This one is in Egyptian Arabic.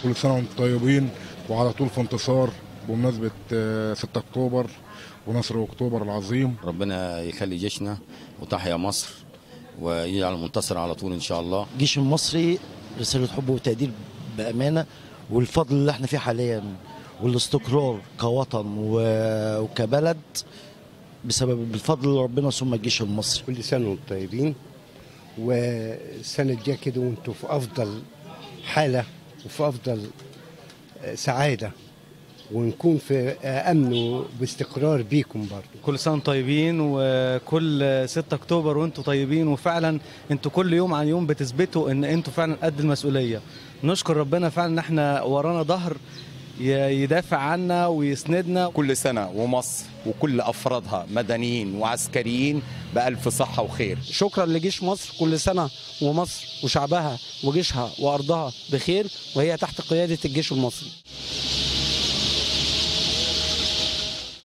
كل سنه وانتم طيبين وعلى طول في انتصار بمناسبه آه، 6 اكتوبر ونصر اكتوبر العظيم ربنا يخلي جيشنا وتحيا مصر ويجعل منتصر على طول ان شاء الله الجيش المصري رسالة حب وتقدير بأمانة والفضل اللي احنا فيه حاليا والاستقرار كوطن و- وكبلد بسبب الفضل ربنا ثم الجيش المصري كل سنة وانتم طيبين والسنة الجاية كده وانتم في أفضل حالة وفي أفضل آه، سعادة ونكون في آه، أمن وباستقرار بيكم برضه كل سنه وانتم طيبين وكل 6 اكتوبر وانتم طيبين وفعلا انتوا كل يوم عن يوم بتثبتوا ان انتوا فعلا قد المسؤوليه نشكر ربنا فعلا ان احنا ورانا ظهر ي- يدافع عنا ويسندنا كل سنة ومصر وكل أفرادها مدنيين وعسكريين بألف صحة وخير شكرا لجيش مصر كل سنة ومصر وشعبها وجيشها وأرضها بخير وهي تحت قيادة الجيش المصري